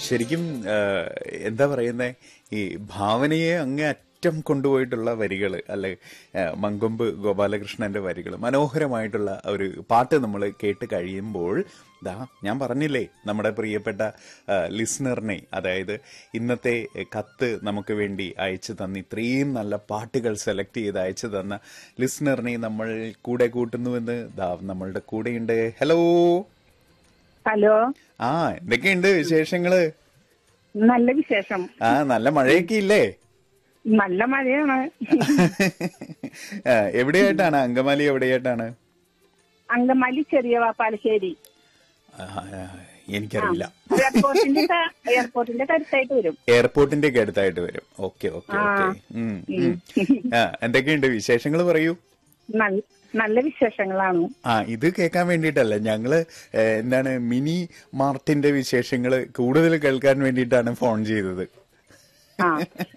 ശരിക്കും ആ, എന്താ പറയുന്നേ ഈ ഭാവനയെ അങ്ങേ അറ്റം കൊണ്ടുപോയിട്ടുള്ള വരികൾ അല്ലെ ആ, മങ്കൊമ്പ് ഗോപാലകൃഷ്ണന്റെ വരികൾ മനോഹരമായിട്ടുള്ള ഒരു പാട്ട് നമ്മൾ കേട്ട് കഴിയുമ്പോൾ ദാ ഞാൻ പറഞ്ഞില്ലേ നമ്മുടെ പ്രിയപ്പെട്ട ആ, ലിസ്ണറിനെ അതായത് ഇന്നത്തെ കത്ത് നമുക്ക് വേണ്ടി അയച്ചു തന്ന ഇത്രയും നല്ല പാട്ടുകൾ സെലക്ട് ചെയ്ത് അയച്ചു തന്ന ലിസ്ണറിനെ നമ്മൾ കൂടെ കൂട്ടുന്നുവെന്ന് ദാ നമ്മളുടെ കൂടെയുണ്ട് ഹലോ ഹലോ ആ എന്തൊക്കെയുണ്ട് വിശേഷങ്ങള് നല്ല വിശേഷം ആ നല്ല മഴയൊക്കെ ഇല്ലേ നല്ല മഴയാണ് ആ, എവിടെയായിട്ടാണ് അങ്കമാലി എവിടെയായിട്ടാണ് അങ്കമാലി ചെറിയ വാപ്പാലശ്ശേരി ആ, ആ, എനിക്കറിയില്ല എയർപോർട്ടിന്റെ ക- എയർപോർട്ടിന്റെ കരുത്തായിട്ട് വരും എയർപോർട്ടിന്റെ ഒക്കെ അടുത്തായിട്ട് വരും ഓക്കെ ഓക്കെ ഓക്കെ ഉം, ഉം. ആ എന്തൊക്കെയുണ്ട് വിശേഷങ്ങൾ പറയൂ നല്ല നല്ല വിശേഷങ്ങളാണ് ആ ഇത് കേൾക്കാൻ വേണ്ടിയിട്ടല്ല ഞങ്ങള് ഏ, എന്താണ് മിനി മാർട്ടിന്റെ വിശേഷങ്ങൾ കൂടുതൽ കേൾക്കാൻ വേണ്ടിയിട്ടാണ് ഫോൺ ചെയ്തത് ആ